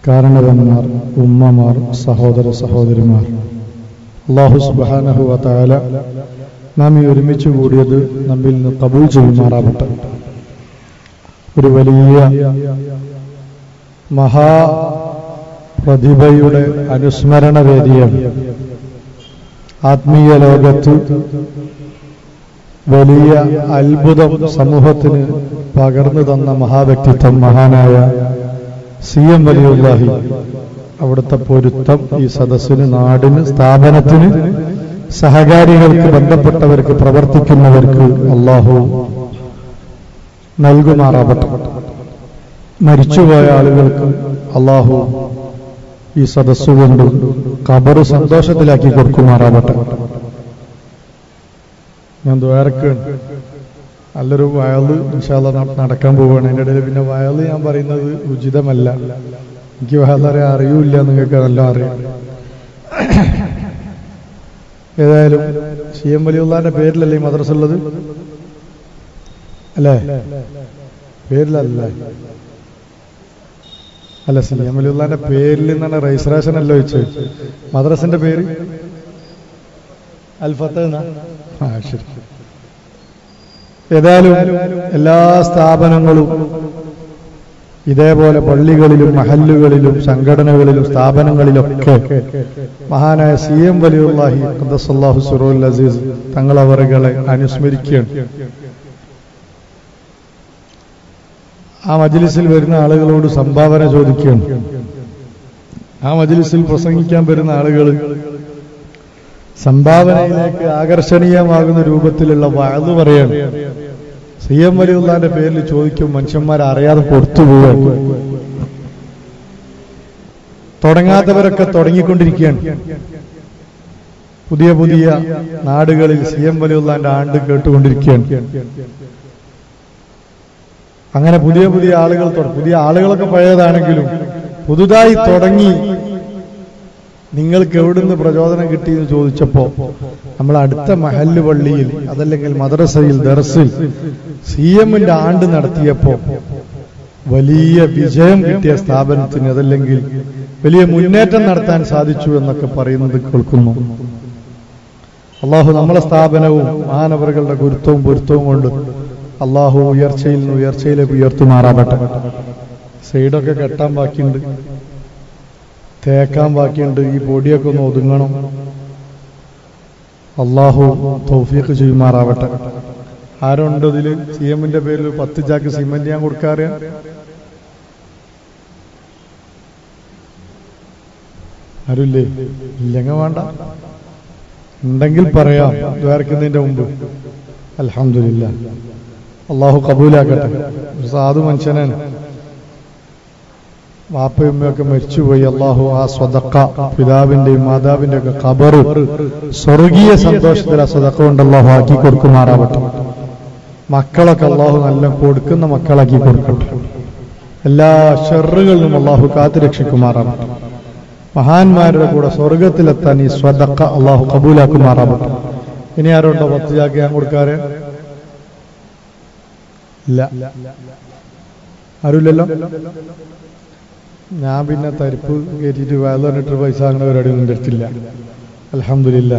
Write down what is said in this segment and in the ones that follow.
കാരണവന്മാർ ഉമ്മമാർ സഹോദര സഹോദരിമാർ അള്ളാഹു സുബാനഹു താല നാം ഈ ഒരുമിച്ച് കൂടിയത് നമ്മിൽ നിന്ന് കബൂൽ ചെയ്യുമാറാവട്ടെ ഒരു വലിയ മഹാ പ്രതിഭയുടെ അനുസ്മരണ വേദിയാണ് ആത്മീയ ലോകത്ത് വലിയ അത്ഭുതം സമൂഹത്തിന് പകർന്നു തന്ന മഹാവ്യക്തിത്വം മഹാനായ സി എം വലിയുല്ലാഹി അവിടുത്തെ പൊരുത്തം ഈ സദസ്സിന് നാടിന് സ്ഥാപനത്തിന് സഹകാരികൾക്ക് ബന്ധപ്പെട്ടവർക്ക് പ്രവർത്തിക്കുന്നവർക്ക് അള്ളാഹു നൽകുമാറാവട്ടെ മരിച്ചുപോയ ആളുകൾക്ക് അള്ളാഹു ഈ സദസ്സുകൊണ്ട് കബറ് സന്തോഷത്തിലാക്കി കൊടുക്കുമാറാവട്ടെ ഞാൻ ദ്വാരക്ക് നല്ലൊരു വയല് ഇൻഷാല്ല നടക്കാൻ പോവുകയാണ് അതിൻ്റെ ഇടയിൽ പിന്നെ വയല് ഞാൻ പറയുന്നത് ഉചിതമല്ല എനിക്ക് വളരെ അറിയൂല നിങ്ങൾക്ക് നല്ല അറിയാം ഏതായാലും സി എം വലിയുള്ളാന്റെ പേരിലല്ലേ ഈ മദ്രസ ഉള്ളത് അല്ലേ പേരിലല്ല അല്ല സി എം വലിയുള്ളാന്റെ പേരിൽ നിന്നാണ് രജിസ്ട്രേഷൻ അല്ലോ വെച്ചത് മദ്രസിന്റെ പേര് അൽഫത്ത് ആ ശരി ഏതായാലും എല്ലാ സ്ഥാപനങ്ങളും ഇതേപോലെ പള്ളികളിലും മഹല്ലുകളിലും സംഘടനകളിലും സ്ഥാപനങ്ങളിലൊക്കെ മഹാനായ സി എം വലിയുല്ലാഹി ഖദ്ദസല്ലാഹു സുറുൽ അസീസ് തങ്ങളവറുകളെ അനുസ്മരിക്കുകയാണ് ആ മജ്ലിസിൽ വരുന്ന ആളുകളോട് സംഭാവന ചോദിക്കുകയാണ് ആ മജ്ലിസിൽ പ്രസംഗിക്കാൻ വരുന്ന ആളുകൾ സംഭാവനയിലേക്ക് ആകർഷണീയമാകുന്ന രൂപത്തിലുള്ള വഴന്നു പറയാണ് സി എം വലിയുള്ളാന്റെ പേരിൽ ചോദിക്കും മനുഷ്യന്മാർ അറിയാതെ പുറത്തു പോവുക തുടങ്ങാത്തവരൊക്കെ തുടങ്ങിക്കൊണ്ടിരിക്കുകയാണ് പുതിയ പുതിയ നാടുകളിൽ സി എം വലിയുള്ളാന്റെ ആണ്ട് കേട്ടുകൊണ്ടിരിക്കുകയാണ് അങ്ങനെ പുതിയ പുതിയ ആളുകൾ പുതിയ ആളുകളൊക്കെ പഴയതാണെങ്കിലും പുതുതായി തുടങ്ങി നിങ്ങൾക്ക് എവിടുന്ന് പ്രചോദനം കിട്ടിയെന്ന് ചോദിച്ചപ്പോ നമ്മൾ അടുത്ത മഹല്ല് പള്ളിയിൽ അതല്ലെങ്കിൽ മദ്രസയിൽ ദർസിൽ സി എമ്മിന്റെ ആണ്ട് നടത്തിയപ്പോ വലിയ വിജയം കിട്ടിയ സ്ഥാപനത്തിന് അതല്ലെങ്കിൽ വലിയ മുന്നേറ്റം നടത്താൻ സാധിച്ചു എന്നൊക്കെ പറയുന്നത് കേൾക്കുന്നു അള്ളാഹു നമ്മളെ സ്ഥാപനവും മാനവറുകളുടെ ഗുരുത്വവും പൊരുത്തവും കൊണ്ട് അള്ളാഹു ഉയർച്ചയിൽ നിന്ന് ഉയർച്ചയിലേക്ക് ഉയർത്തുമാറാവട്ടെ സൈഡൊക്കെ കെട്ടാൻ ബാക്കിയുണ്ട് തേക്കാൻ ബാക്കിയുണ്ട് ഈ പൊടിയൊക്കെ ഒന്ന് ഒതുങ്ങണം അള്ളാഹു തൗഫീഖ് ചെയ്യുമാറാവട്ടെ ആരുണ്ട് ഇതില് സി എമ്മിന്റെ പേരിൽ പത്ത് ചാക്ക് സിമന്റ് ഞാൻ കൊടുക്കാറ് ആരുല്ലേ ഇല്ലെങ്കിൽ വേണ്ട ഉണ്ടെങ്കിൽ പറയാം ദ്വാരക്കുന്നതിന്റെ മുമ്പ് അലഹമില്ല അള്ളാഹു കബൂലാക്കട്ടെ ഒരു സാധു മനുഷ്യനാണ് വാപ്പയും ഉമ്മയൊക്കെ മരിച്ചുപോയി അള്ളാഹു ആ സ്വതക്ക പിതാവിന്റെയും മാതാവിന്റെയും ഒക്കെ ഖബറ് സ്വർഗീയ സന്തോഷത്തിൽ ആ സ്വതക്ക കൊണ്ട് അള്ളാഹു ആക്കി കൊടുക്കുമാറാവട്ടെ മക്കളൊക്കെ അള്ളാഹു നല്ല കൊടുക്കുന്ന മക്കളാക്കി കൊടുക്കട്ടെ എല്ലാ ഷെറുകളിലും അള്ളാഹു കാത്തു രക്ഷിക്കുമാറാവട്ടെ മഹാന്മാരുടെ കൂടെ സ്വർഗത്തിലെത്താൻ ഈ സ്വതക്ക അള്ളാഹു കബൂലാക്കുമാറാവട്ടെ ഇനി ആരുണ്ടോ പത്ത് ചാക്ക് ഞാൻ കൊടുക്കാറ് ഇല്ല ആരുമില്ലല്ലോ ഞാൻ പിന്നെ തരിപ്പ് കയറ്റിയിട്ട് വയൽ പറഞ്ഞിട്ട് പൈസ അങ്ങനെ പരിപാടി ഒന്നും എടുത്തില്ല അലഹമില്ല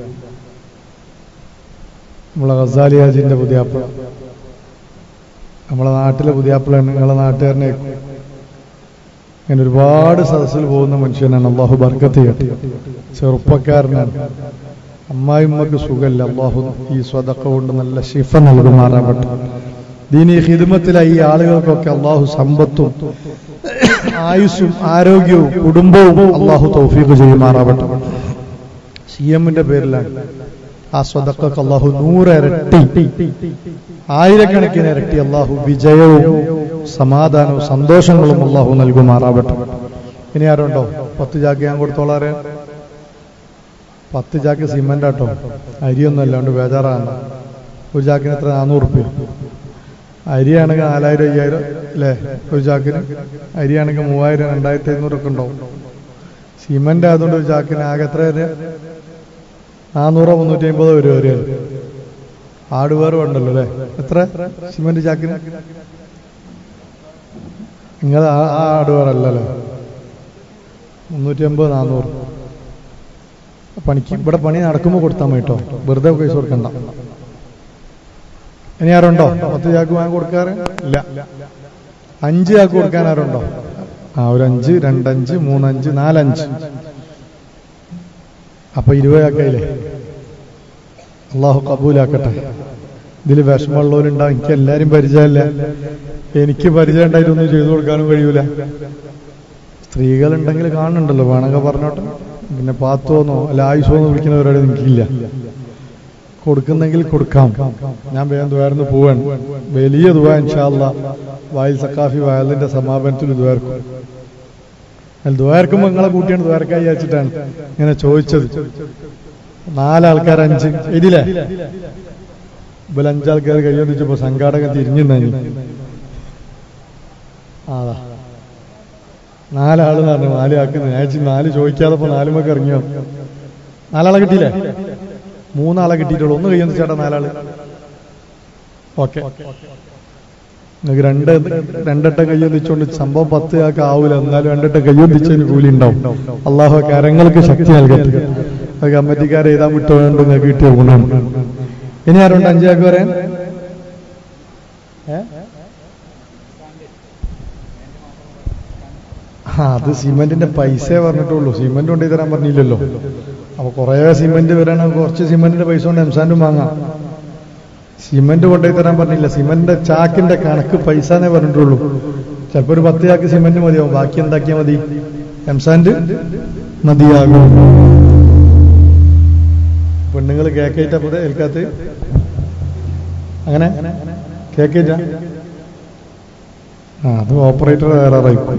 നമ്മളെ ഗസാലിയാജിന്റെ പുതിയാപ്പിള നമ്മളെ നാട്ടിലെ പുതിയാപ്പിളാണ് നിങ്ങളെ നാട്ടുകാരനെ അങ്ങനെ ഒരുപാട് സദസ്സിൽ പോകുന്ന മനുഷ്യനാണ് അള്ളാഹു ബർക്കത്ത് ചെയ്യട്ടെ ചെറുപ്പക്കാരനാണ് അമ്മായിമ്മക്ക് സുഖമല്ല അള്ളാഹു ഈ സ്വതക്ക കൊണ്ട് നല്ല ശിഫ നൽകുമാറാവട്ടെ ദീനി ഹിദമത്തിലായി ഈ ആളുകൾക്കൊക്കെ അള്ളാഹു സമ്പത്തും ആയുസ്സും ആരോഗ്യവും കുടുംബവും അള്ളാഹു തൗഫീഖ് ചെയ്യുമാറാവട്ടെ സി എമ്മിന്റെ പേരിലാണ് ആ സ്വതക്കൊക്കെ അള്ളാഹു നൂറിരട്ടി ആയിരക്കണക്കിന് ഇരട്ടി അള്ളാഹു വിജയവും സമാധാനവും സന്തോഷങ്ങളും അള്ളാഹു നൽകുമാറാവട്ടെ ഇനി ആരുണ്ടോ പത്ത് ചാക്ക് ഞാൻ കൊടുത്തോളാറ് പത്ത് ചാക്ക് സിമന്റ് ആട്ടോ അരിയൊന്നും അല്ലാണ്ട് ബേജാറാണ് ഒരു ചാക്കിന് എത്ര നാനൂറ് റുപ്യ അരിയാണെങ്കിൽ നാലായിരം അയ്യായിരം അല്ലേ ഒരു ചാക്കിന് അരിയാണെങ്കിൽ മൂവായിരം രണ്ടായിരത്തി അഞ്ഞൂറൊക്കെ ഉണ്ടാവും സിമന്റ് ആയതുകൊണ്ട് ഒരു ചാക്കിന് ആകെ എത്ര വരെ നാനൂറോ മുന്നൂറ്റി അമ്പതോ വരും ഒരു ഹാർഡ്വെയർ ഉണ്ടല്ലോ അല്ലേ എത്ര സിമന്റ് ചാക്കിന് നിങ്ങൾ ആ ഹാർഡ്വെയർ അല്ലല്ലോ മുന്നൂറ്റി അമ്പത് നാന്നൂറ് പണിക്ക് ഇവിടെ പണി നടക്കുമ്പോൾ കൊടുത്താൽ മതി കേട്ടോ വെറുതെ പൈസ കൊടുക്കണ്ട ഇനി ആരുണ്ടോ പത്ത് ചാക്ക് വാങ്ങി കൊടുക്കാറ് ഇല്ല അഞ്ച് ചാക്ക് കൊടുക്കാൻ ആരുണ്ടോ ആ ഒരു അഞ്ച് രണ്ടഞ്ച് മൂന്നഞ്ച് നാലഞ്ച് അപ്പൊ ഇരുപത് ചാക്കായില്ലേ അള്ളാഹു കബൂലാക്കട്ടെ ഇതിൽ വിഷമമുള്ളവരുണ്ടാവും എനിക്ക് എല്ലാരും പരിചയമല്ല എനിക്ക് പരിചയം ഉണ്ടായിട്ടൊന്നും ചെയ്തു കൊടുക്കാനും കഴിയൂല സ്ത്രീകളുണ്ടെങ്കിൽ കാണുന്നുണ്ടല്ലോ വേണമെങ്കിൽ പറഞ്ഞോട്ടെ പിന്നെ പാത്തോന്നോ അല്ല ആയുസോന്നോ വിളിക്കുന്നവരോട് എനിക്കില്ല കൊടുക്കുന്നെങ്കിൽ കൊടുക്കാം ഞാൻ വേഗം ദ്വാരന്ന് പോവാണ് വലിയ ദുവാ ഇൻഷാല്ല വായിൽ സക്കാഫി വയലിന്റെ സമാപനത്തിൽ ദ്വാർക്കും അല്ല ദ്വാരക്കുമ്പോൾ നിങ്ങളെ കൂട്ടിയാണ് ദ്വാരക്കായി അയച്ചിട്ടാണ് ഇങ്ങനെ ചോദിച്ചത് നാലാൾക്കാർ അഞ്ച് ഇതിലേ ഇവൽ അഞ്ചാൾക്കാർ കൈയൊന്നിച്ചപ്പോ സംഘാടകൻ തിരിഞ്ഞു അതാ നാലാള് പറഞ്ഞു നാല് ആക്കുന്നത് ഞാൻ വിചാരിച്ചു നാല് ചോദിക്കാതെ ഇപ്പൊ നാലുമൊക്കെ ഇറങ്ങിയോ നാലാളെ കിട്ടിയില്ലേ മൂന്നാളെ കിട്ടിയിട്ടുള്ളൂ ഒന്ന് കയ്യൊന്ന് ചേട്ടാ നാലാള് ഓക്കെ നിങ്ങൾക്ക് രണ്ട് രണ്ടെട്ടം കയ്യൊന്നിച്ചുകൊണ്ട് സംഭവം പത്ത് ആൾക്ക് ആവൂല എന്നാലും രണ്ടെട്ടം കയ്യൊന്നിച്ചതിന് കൂലി ഉണ്ടാവും അള്ളാഹു കരങ്ങൾക്ക് ശക്തി നൽകട്ടെ അത് കമ്മിറ്റിക്കാരെ എഴുതാൻ വിട്ടുകൊണ്ട് നിങ്ങൾക്ക് കിട്ടിയ ഗുണം ഇനി ആരുണ്ട് അഞ്ചാക്ക് പറയാൻ ഏ? ആ അത് സിമെന്റിന്റെ പൈസ പറഞ്ഞിട്ടുള്ളൂ സിമെന്റ് കൊണ്ടു തരാൻ പറഞ്ഞില്ലല്ലോ അപ്പൊ കുറെ സിമെന്റ് വരാണെങ്കിൽ കുറച്ച് സിമെന്റിന്റെ പൈസ കൊണ്ട് എംസാൻഡും വാങ്ങാം സിമെന്റ് കൊണ്ടുപോയി തരാൻ പറഞ്ഞില്ല സിമെന്റിന്റെ ചാക്കിന്റെ കണക്ക് പൈസ എന്നേ പറഞ്ഞിട്ടുള്ളൂ ചിലപ്പോ ഒരു പത്ത് ചാക്ക് സിമെന്റ് മതിയാവും ബാക്കി എന്താക്കിയാൽ മതി എംസാൻഡ് മതിയാകും പെണ്ണുങ്ങൾ കേക്കേറ്റപ്പോ ഏൽക്കാത്ത അങ്ങനെ കേക്കേറ്റ ആ അത് ഓപ്പറേറ്റർ വേറെ ആയിപ്പോയി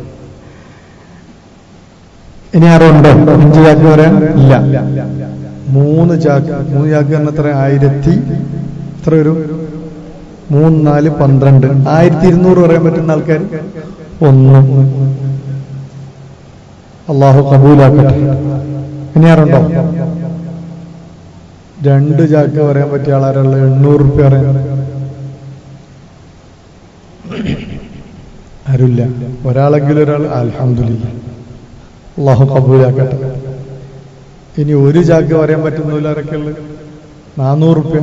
ഇനി ആരുണ്ടോ അഞ്ച് ചാക്ക് പറയാൻ ഇല്ല മൂന്ന് ചാക്ക് മൂന്ന് ചാക്ക് തന്നെ എത്ര ആയിരത്തി എത്ര വരും മൂന്ന് നാല് പന്ത്രണ്ട് ആയിരത്തി ഇരുന്നൂറ് പറയാൻ പറ്റുന്ന ആൾക്കാർ ഒന്ന് അള്ളാഹു കബൂലാക്കട്ടെ ഇനി ആരുണ്ടോ രണ്ട് ചാക്ക് പറയാൻ പറ്റിയ ആളാരുള്ള എണ്ണൂറ് റുപ്യ പറയാൻ ആരുമില്ല ഒരാളെങ്കിലും ഒരാൾ അൽഹംദുലില്ല അള്ളാഹു കബൂലാക്കട്ടെ ഇനി ഒരു ചാക്ക് പറയാൻ പറ്റുന്നില്ല ആരൊക്കെ ഉള്ളത് നാനൂറ് റുപ്യ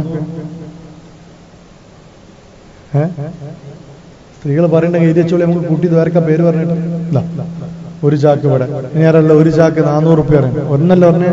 ഏ സ്ത്രീകൾ പറയേണ്ട കൈരിച്ചോളി നമുക്ക് കൂട്ടി ദ്വാരക്ക പേര് പറഞ്ഞിട്ട് ഇല്ല ഒരു ചാക്ക് ഇവിടെ ഇനി ആരല്ല ഒരു ചാക്ക് നാനൂറ് റുപ്യ പറയാം ഒന്നല്ല പറഞ്ഞേ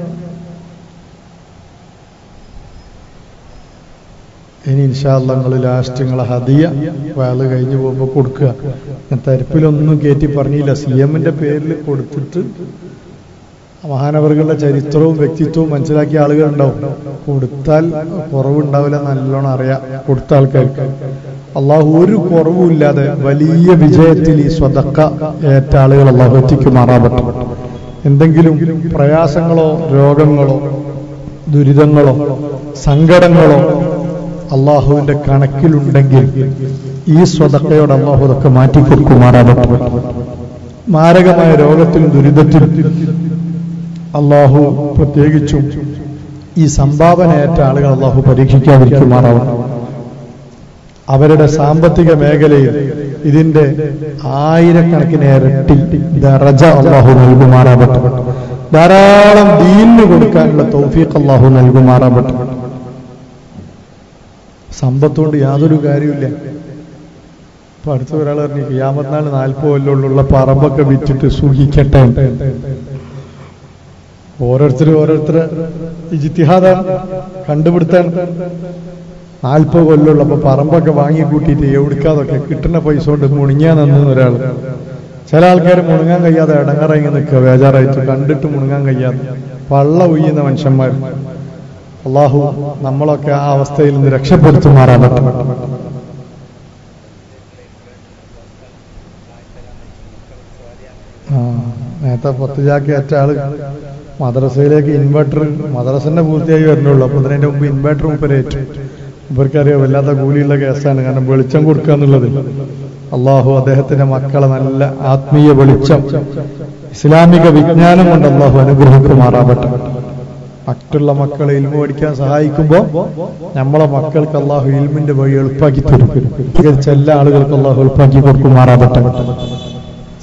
ഇനി ഇൻഷാല്ല നിങ്ങൾ ലാസ്റ്റ് നിങ്ങളെ ഹദിയ വയല് കഴിഞ്ഞു പോകുമ്പോൾ കൊടുക്കുക ഞാൻ തരിപ്പിലൊന്നും കയറ്റി പറഞ്ഞില്ല സി എമ്മിന്റെ പേരിൽ കൊടുത്തിട്ട് മഹാനവറുകളുടെ ചരിത്രവും വ്യക്തിത്വവും മനസ്സിലാക്കിയ ആളുകളുണ്ടാവും കൊടുത്താൽ കുറവുണ്ടാവില്ല നല്ലോണം അറിയാം കൊടുത്ത ആൾക്കാർക്ക് അള്ളാഹു ഒരു കുറവുമില്ലാതെ വലിയ വിജയത്തിൽ ഈ സ്വതക്ക ഏറ്റ ആളുകൾ അള്ളാഹു എത്തിക്കുമാറാവട്ടെ എന്തെങ്കിലും പ്രയാസങ്ങളോ രോഗങ്ങളോ ദുരിതങ്ങളോ സങ്കടങ്ങളോ അള്ളാഹുവിന്റെ കണക്കിലുണ്ടെങ്കിൽ ഈ സ്വതക്കയോട് അള്ളാഹു അതൊക്കെ മാറ്റിക്കൊടുക്കുമാറാവട്ടെ മാരകമായ രോഗത്തിലും ദുരിതത്തിലും അള്ളാഹു പ്രത്യേകിച്ചും ഈ സംഭാവനയേറ്റ ആളുകൾ അള്ളാഹു പരീക്ഷിക്കാതിരിക്കുമാറാവണം അവരുടെ സാമ്പത്തിക മേഖലയിൽ ഇതിന്റെ ആയിരക്കണക്കിന് ഇരട്ടി ദറജ അള്ളാഹു നൽകുമാറാവട്ടെ ധാരാളം ദീനിന് കൊടുക്കാനുള്ള തൗഫീഖ് അള്ളാഹു നൽകുമാറാവട്ടെ സമ്പത്തുകൊണ്ട് യാതൊരു കാര്യമില്ല ഇപ്പൊ അടുത്ത ഒരാൾ പറഞ്ഞു യാമത്നാൾ നാൽപ്പത് കൊല്ലുള്ള പറമ്പൊക്കെ വിറ്റിട്ട് സൂഹിക്കട്ടെ ഓരോരുത്തരും ഓരോരുത്തർ ഇജിത്തിഹാദ കണ്ടുപിടുത്താൻ നാൽപ്പത് കൊല്ലുള്ള അപ്പൊ പറമ്പൊക്കെ വാങ്ങി കൂട്ടിയിട്ട് എവിടുക്കാതൊക്കെ കിട്ടുന്ന പൈസ കൊണ്ട് മുണിങ്ങാൻ നിന്ന് ഒരാൾ ചില ആൾക്കാർ മുണുങ്ങാൻ കഴിയാതെ ഇടങ്ങറായി നിൽക്കുക ബേജാറായിട്ട് കണ്ടിട്ട് മുണുങ്ങാൻ കഴിയാതെ പള്ള ഉയ്യുന്ന മനുഷ്യന്മാർ അള്ളാഹു നമ്മളൊക്കെ ആ അവസ്ഥയിൽ നിന്ന് രക്ഷപ്പെടുത്തുമാറാവട്ടെ ആ നേരത്തെ പത്ത് ചാക്കി അറ്റ ആള് മദ്രസയിലേക്ക് ഇൻവെർട്ടർ മദ്രസന്റെ പൂർത്തിയായി വരുന്നുള്ളൂ അപ്പൊ അതിന്റെ മുമ്പ് ഇൻവെർട്ടർ മുപ്പരേറ്റു ഇവർക്കറിയാം വല്ലാത്ത കൂലിയുള്ള കേസാണ് കാരണം വെളിച്ചം കൊടുക്കുക എന്നുള്ളത് അള്ളാഹു അദ്ദേഹത്തിന്റെ മക്കളെ നല്ല ആത്മീയ വെളിച്ചം ഇസ്ലാമിക വിജ്ഞാനം കൊണ്ട് അള്ളാഹു അനുഗ്രഹിക്കുമാറാവട്ടെ മറ്റുള്ള മക്കളെ ഇൽമ പഠിക്കാൻ സഹായിക്കുമ്പോൾ നമ്മളെ മക്കൾക്ക് അള്ളാഹു ഇൽമിന്റെ വഴി എളുപ്പാക്കി തരും സ്വീകരിച്ച എല്ലാ ആളുകൾക്കും അള്ളാഹു എളുപ്പാക്കി കൊടുക്കുമാറാവട്ടെ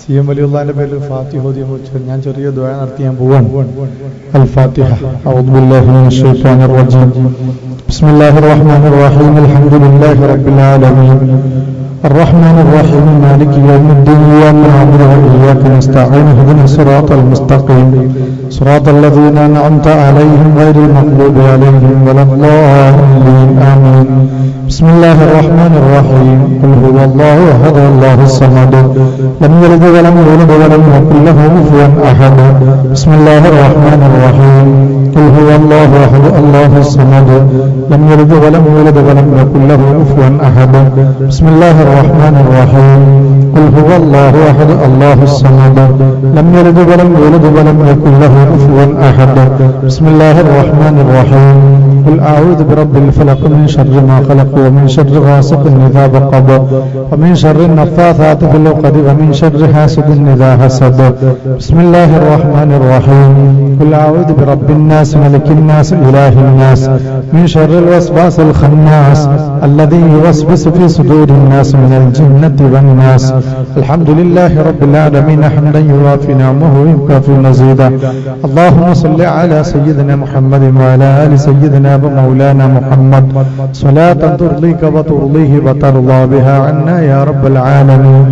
സി എം വലിയുള്ളാന്റെ പേരിൽ ഫാത്തിഹ ഓതിയെ കുറിച്ച് ഞാൻ ചെറിയ ദ്വയ നടത്തി ഞാൻ പോവാണ് അൽ ഫാത്തിഹ أعوذ بالله من الشيطان الرجيم بسم الله الرحمن الرحيم الحمد لله رب العالمين الرحمن الرحيم مالك يوم الدين إياك نعبد وإياك نستعين اهدنا الصراط المستقيم صراط الذين أنعمت عليهم غير المغضوب عليهم ولا الضالين آمين بسم الله الرحمن الرحيم قل هو الله أحد الله الصمد لم يلد ولم يولد ولم يكن له كفوا أحد بسم الله الرحمن الرحيم قل هو الله أحد الله الصمد لم يلد ولم يولد ولم يكن له كفوا أحد بسم الله الرحمن الرحيم قل هو الله أحد الله الصمد لم يلد ولم يولد ولم يكن له كفوا أحد بسم الله الرحمن الرحيم قل أعوذ برب الفلق من شر ما خلق ومن شر غاسق إذا وقب ومن شر النفاثات في العقد ومن شر حاسد إذا حسد بسم الله الرحمن الرحيم قل أعوذ برب الناس ملك الناس إله الناس من شر الوسواس الخناس الذي يوسوس في صدور الناس من الجنة والناس الحمد لله رب العالمين حمدا يوافي نعمه ويكافي مزيدا اللهم صل على سيدنا محمد وعلى آل سيدنا ومولانا محمد صلاة ترضيك وترضيه وترضى بها عنا يا رب العالمين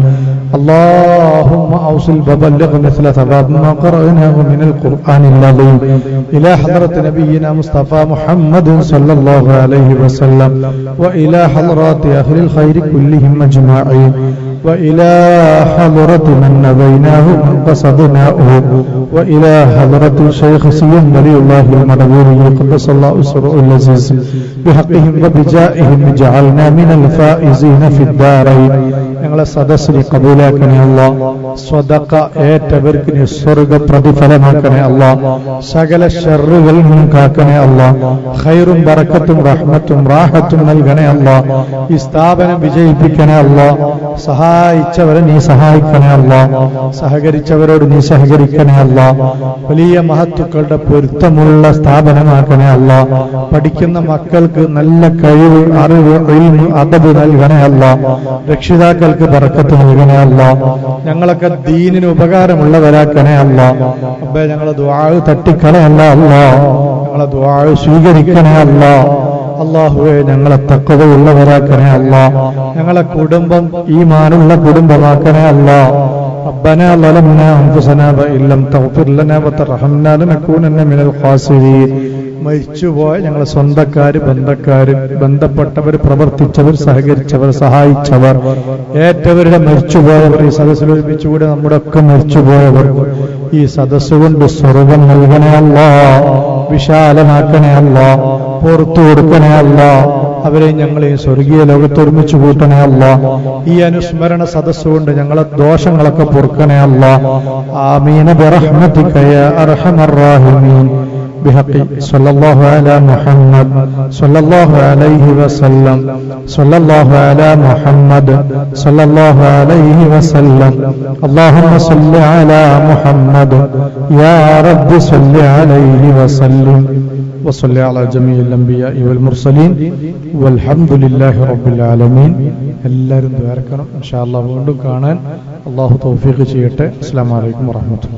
اللهم أوصل وبلغ مثل ثواب ما قرأناه من القرآن العظيم إلى حضرة نبينا مصطفى محمد صلى الله عليه وسلم وإلى حضرات أهل الخير كلهم أجمعين وإلى حضرة من نبيناه من قصدناه وإلى حضرة الشيخ سيم ولي الله المدبوري قدس الله أسره العزيز بحقهم وبجائهم جعلنا من الفائزين في الدارين ഞങ്ങളെ സദസ്സിന് കബൂലാക്കണേ അല്ല സ്വതക്ക ഏറ്റവർക്ക് നീ സ്വർഗ പ്രതിഫലമാക്കണേ അല്ല സകല ഷെറുകളിൽ നിന്നും കാക്കണേ അല്ല ഖൈറും ബറക്കത്തും റഹ്മത്തും റാഹത്തും നൽകണേ അല്ല ഈ സ്ഥാപനം വിജയിപ്പിക്കണേ അല്ല സഹായിച്ചവരെ നീ സഹായിക്കണേ അല്ല സഹകരിച്ചവരോട് നീ സഹകരിക്കണേ അല്ല വലിയ മഹത്തുക്കളുടെ പൊരുത്തമുള്ള സ്ഥാപനമാക്കണേ അല്ല പഠിക്കുന്ന മക്കൾക്ക് നല്ല കഴിവ് അറിവ് ഇൽമ് അദബ് നൽകണേ അല്ല രക്ഷിതാക്കൾക്ക് ബറക്കത്ത് നൽകണേ അല്ല ഞങ്ങളൊക്കെ ദീനിന് ഉപകാരമുള്ളവരാക്കണേ അല്ല അബ്ബേ ഞങ്ങളെ ദ്വാഴ് തട്ടിക്കളയല്ല അല്ല ഞങ്ങളെ ദ്വാഴ് സ്വീകരിക്കണേ അല്ല അള്ളാഹുവെ ഞങ്ങളെ തക്കവയുള്ളവരാക്കണേ അല്ല ഞങ്ങളെ കുടുംബം ഈമാനുള്ള കുടുംബമാക്കണേ അല്ല ربنا ظلمنا أنفسنا وإن لم تغفر لنا وترحمنا لنكونن من الخاسرين മരിച്ചുപോയ ഞങ്ങളെ സ്വന്തക്കാര് ബന്ധക്കാര് ബന്ധപ്പെട്ടവർ പ്രവർത്തിച്ചവർ സഹകരിച്ചവർ സഹായിച്ചവർ ഏറ്റവരുടെ മരിച്ചുപോയവർ ഈ സദസ്സിൽ ഒരുമിച്ചുകൂടെ നമ്മുടെ ഒക്കെ മരിച്ചുപോയവർ ഈ സദസ്സ് കൊണ്ട് സ്വർഗം നൽകണേ അല്ല വിശാലമാക്കണേ അല്ല പുറത്തു കൊടുക്കണേ അല്ല അവരെ ഞങ്ങളെ ഈ സ്വർഗീയ ലോകത്ത് ഒരുമിച്ച് കൂട്ടണേ അല്ല ഈ അനുസ്മരണ സദസ്സ് കൊണ്ട് ഞങ്ങളെ ദോഷങ്ങളൊക്കെ പൊറുക്കണേ അല്ല ആമീന ബിറഹ്മതിക യാ അർഹമർ റാഹിമീൻ بحق صلى الله على محمد صلى الله عليه وسلم صلى الله على محمد صلى الله عليه وسلم اللهم صل على محمد يا رب صل عليه وسلم وصل على جميع الأنبياء والمرسلين والحمد لله رب العالمين എല്ലാവരും ദ്വാരക്കണം ഇൻഷാ അള്ളാഹ് വീണ്ടും കാണാൻ അള്ളാഹു തൗഫീഖ് ചെയ്യട്ടെ അസ്സാം വലൈക്കും വാഹമത്തുള്ള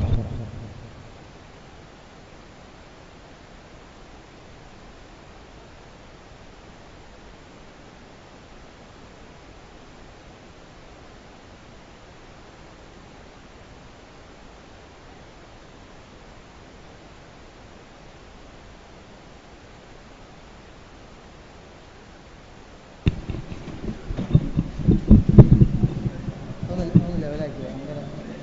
ഒന്ന് ഒന്ന് ലെവലാക്കി അങ്ങനെ